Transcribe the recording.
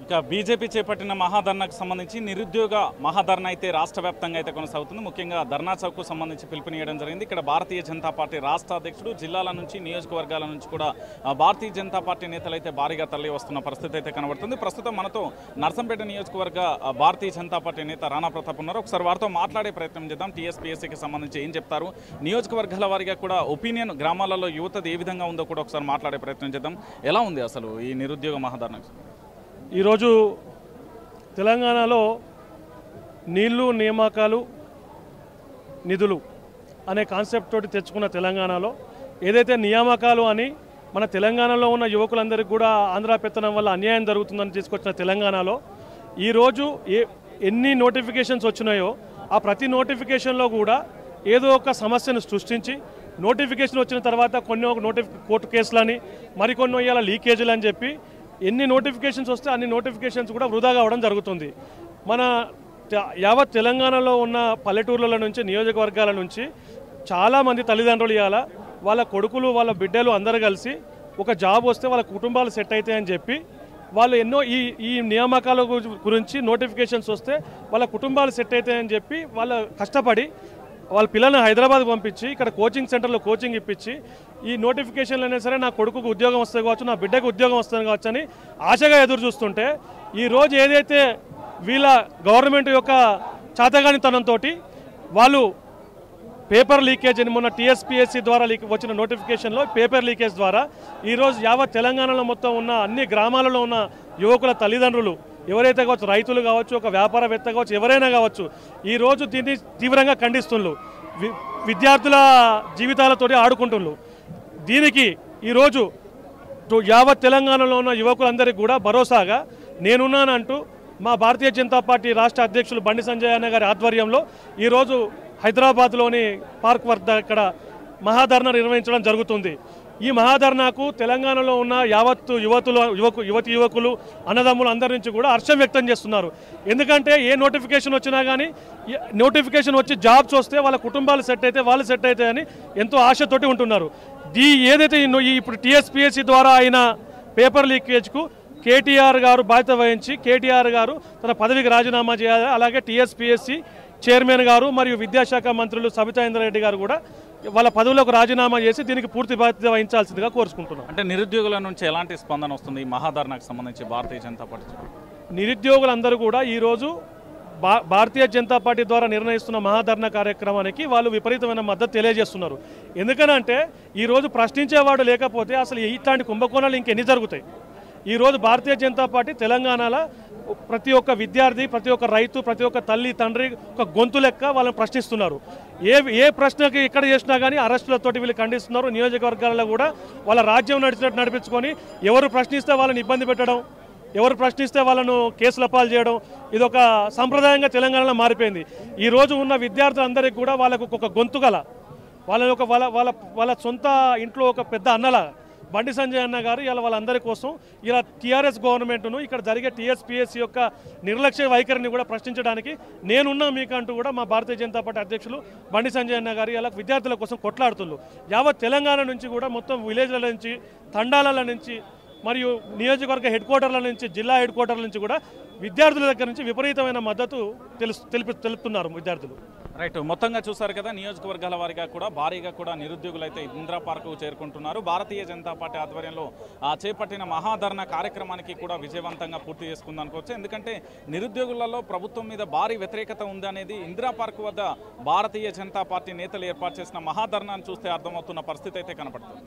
ఇక బీజేపీ చేపట్టిన మహాధర్నాకు సంబంధించి నిరుద్యోగ మహాధర్నా అయితే రాష్ట్ర వ్యాప్తంగా అయితే కొనసాగుతుంది ముఖ్యంగా ధర్నా చౌక్కు సంబంధించి పిలుపునియడం జరిగింది ఇక్కడ భారతీయ జనతా పార్టీ రాష్ట్ర అధ్యక్షుడు జిల్లాల నుంచి నియోజకవర్గాల నుంచి కూడా ఆ, భారతీయ జనతా పార్టీ నేతలు అయితే భారీగా తరలి వస్తున్న పరిస్థితి అయితే కనబడుతుంది ప్రస్తుతం మనతో నర్సంపేట నియోజకవర్గ ఆ, భారతీయ జనతా పార్టీ నేత రాణా ప్రతాప్ ఉన్నారు ఒకసారి వారితో మాట్లాడే ప్రయత్నం చేద్దాం టీఎస్పీఎస్సీకి సంబంధించి ఏం చెప్తారు నియోజకవర్గాల వారిగా కూడా ఒపీనియన్ గ్రామాలలో యువతది ఏ విధంగా ఉందో కూడా ఒకసారి మాట్లాడే ప్రయత్నం చేద్దాం ఎలా ఉంది అసలు ఈ నిరుద్యోగ మహాధర్నాకు ఈరోజు తెలంగాణలో నీళ్లు నియామకాలు నిధులు అనే కాన్సెప్ట్ తోటి తెచ్చుకున్న తెలంగాణలో ఏదైతే నియామకాలు అని మన తెలంగాణలో ఉన్న యువకులందరికీ కూడా ఆంధ్ర పెత్తనం వల్ల అన్యాయం జరుగుతుందని తీసుకొచ్చిన తెలంగాణలో ఈరోజు ఏ ఎన్ని నోటిఫికేషన్స్ వచ్చినాయో ఆ ప్రతి నోటిఫికేషన్లో కూడా ఏదో ఒక సమస్యను సృష్టించి నోటిఫికేషన్ వచ్చిన తర్వాత కొన్ని ఒక నోటిఫి కోర్టు కేసులని మరికొన్ని ఇవాళ లీకేజీలు అని చెప్పి ఎన్ని నోటిఫికేషన్స్ వస్తే అన్ని నోటిఫికేషన్స్ కూడా వృధా కావడం జరుగుతుంది మన త- యావత్ తెలంగాణలో ఉన్న పల్లెటూర్ల నుంచి నియోజకవర్గాల నుంచి చాలామంది తల్లిదండ్రులు ఇవాళ వాళ్ళ కొడుకులు వాళ్ళ బిడ్డలు అందరూ కలిసి ఒక జాబ్ వస్తే వాళ్ళ కుటుంబాలు సెట్ అవుతాయని చెప్పి వాళ్ళు ఎన్నో ఈ ఈ నియామకాల గు- గురించి నోటిఫికేషన్స్ వస్తే వాళ్ళ కుటుంబాలు సెట్ అవుతాయని చెప్పి వాళ్ళ కష్టపడి వాళ్ళ పిల్లల్ని హైదరాబాద్ పంపించి ఇక్కడ కోచింగ్ సెంటర్లో కోచింగ్ ఇప్పించి ఈ నోటిఫికేషన్లు అయినా సరే నా కొడుకుకు ఉద్యోగం వస్తుంది కావచ్చు నా బిడ్డకు ఉద్యోగం వస్తుంది కావచ్చు అని ఆశగా ఎదురు చూస్తుంటే ఈ రోజు ఏదైతే వీళ్ళ గవర్నమెంట్ యొక్క చాతగానితనంతో వాళ్ళు పేపర్ లీకేజ్ అని మొన్న టీఎస్పీఎస్సీ ద్వారా లీక్ వచ్చిన నోటిఫికేషన్లో పేపర్ లీకేజ్ ద్వారా ఈరోజు యావత్ తెలంగాణలో మొత్తం ఉన్న అన్ని గ్రామాలలో ఉన్న యువకుల తల్లిదండ్రులు ఎవరైతే కావచ్చు రైతులు కావచ్చు ఒక వ్యాపారవేత్త కావచ్చు ఎవరైనా కావచ్చు ఈరోజు దీన్ని తీవ్రంగా ఖండిస్తున్నారు వి- విద్యార్థుల జీవితాలతోటి ఆడుకుంటున్నారు దీనికి ఈరోజు టు- యావత్ తెలంగాణలో ఉన్న యువకులందరికీ కూడా భరోసాగా నేనున్నానంటూ మా భారతీయ జనతా పార్టీ రాష్ట్ర అధ్యక్షులు బండి సంజయ్ అన్న గారి ఆధ్వర్యంలో ఈరోజు హైదరాబాద్లోని పార్క్ వద్ద ఇక్కడ మహాధర్నా నిర్వహించడం జరుగుతుంది ఈ మహాధర్నాకు తెలంగాణలో ఉన్న యావత్తు యువతులు యువకు యువతి యువకులు అన్నదమ్ములు అందరి నుంచి కూడా హర్షం వ్యక్తం చేస్తున్నారు ఎందుకంటే ఏ నోటిఫికేషన్ వచ్చినా కానీ నోటిఫికేషన్ వచ్చి జాబ్స్ వస్తే వాళ్ళ కుటుంబాలు సెట్ అయితే వాళ్ళు సెట్ అవుతాయని ఎంతో ఆశతోటి ఉంటున్నారు దీ ఏదైతే ఈ నో- ఈ ఇప్పుడు టీఎస్పీఎస్సీ ద్వారా అయిన పేపర్ లీకేజ్కు కేటీఆర్ గారు బాధ్యత వహించి కేటీఆర్ గారు తన పదవికి రాజీనామా చేయాలి అలాగే టీఎస్పీఎస్సీ చైర్మన్ గారు మరియు విద్యాశాఖ మంత్రులు సబితా ఇంద్రారెడ్డి గారు కూడా వాళ్ళ పదవులకు రాజీనామా చేసి దీనికి పూర్తి బాధ్యత వహించాల్సిందిగా కోరుకుంటున్నాం అంటే నిరుద్యోగుల నుంచి ఎలాంటి స్పందన వస్తుంది ఈ మహాధర్నాకు సంబంధించి భారతీయ జనతా పార్టీ నిరుద్యోగులందరూ కూడా ఈరోజు భా భారతీయ జనతా పార్టీ ద్వారా నిర్ణయిస్తున్న మహాధర్ణ కార్యక్రమానికి వాళ్ళు విపరీతమైన మద్దతు తెలియజేస్తున్నారు ఎందుకనంటే ఈరోజు ప్రశ్నించేవాడు లేకపోతే అసలు ఇట్లాంటి కుంభకోణాలు ఇంకెన్ని జరుగుతాయి ఈరోజు భారతీయ జనతా పార్టీ తెలంగాణలో ప్రతి ఒక్క విద్యార్థి ప్రతి ఒక్క రైతు ప్రతి ఒక్క తల్లి తండ్రి ఒక గొంతు లెక్క వాళ్ళని ప్రశ్నిస్తున్నారు ఏ ఏ ప్రశ్నకి ఎక్కడ చేసినా కానీ అరెస్టులతోటి వీళ్ళు ఖండిస్తున్నారు నియోజకవర్గాలలో కూడా వాళ్ళ రాజ్యం నడిచినట్టు నడిపించుకొని ఎవరు ప్రశ్నిస్తే వాళ్ళని ఇబ్బంది పెట్టడం ఎవరు ప్రశ్నిస్తే వాళ్ళను కేసుల పాలు చేయడం ఇది ఒక సంప్రదాయంగా తెలంగాణలో మారిపోయింది ఈ రోజు ఉన్న విద్యార్థులందరికీ కూడా వాళ్ళకు ఒక గొంతుగల వాళ్ళ యొక్క వాళ్ళ వాళ్ళ వాళ్ళ సొంత ఇంట్లో ఒక పెద్ద అన్నలా బండి సంజయ్ అన్న గారు ఇలా వాళ్ళందరి కోసం ఇలా టీఆర్ఎస్ గవర్నమెంట్ను ఇక్కడ జరిగే టీఎస్పీఎస్సీ యొక్క నిర్లక్ష్య వైఖరిని కూడా ప్రశ్నించడానికి నేనున్నా మీకంటూ కూడా మా భారతీయ జనతా పార్టీ అధ్యక్షులు బండి సంజయ్ అన్న గారు ఇలా విద్యార్థుల కోసం కొట్లాడుతున్నారు యావత్ తెలంగాణ నుంచి కూడా మొత్తం విలేజ్ల నుంచి తండాల నుంచి మరియు నియోజకవర్గ హెడ్ క్వార్టర్ల నుంచి జిల్లా హెడ్ క్వార్టర్ల నుంచి కూడా విద్యార్థుల దగ్గర నుంచి విపరీతమైన మద్దతు తెలుసు తెలిపి తెలుపుతున్నారు విద్యార్థులు రైట్ మొత్తంగా చూసారు కదా నియోజకవర్గాల వారిగా కూడా భారీగా కూడా నిరుద్యోగులు అయితే ఇందిరా పార్కు చేరుకుంటున్నారు భారతీయ జనతా పార్టీ ఆధ్వర్యంలో ఆ, చేపట్టిన మహాధరణ కార్యక్రమానికి కూడా విజయవంతంగా పూర్తి చేసుకుంది అనుకోవచ్చు ఎందుకంటే నిరుద్యోగులలో ప్రభుత్వం మీద భారీ వ్యతిరేకత ఉంది అనేది ఇందిరా పార్క్ వద్ద భారతీయ జనతా పార్టీ నేతలు ఏర్పాటు చేసిన మహాధర్నాన్ని చూస్తే అర్థమవుతున్న పరిస్థితి అయితే కనపడుతుంది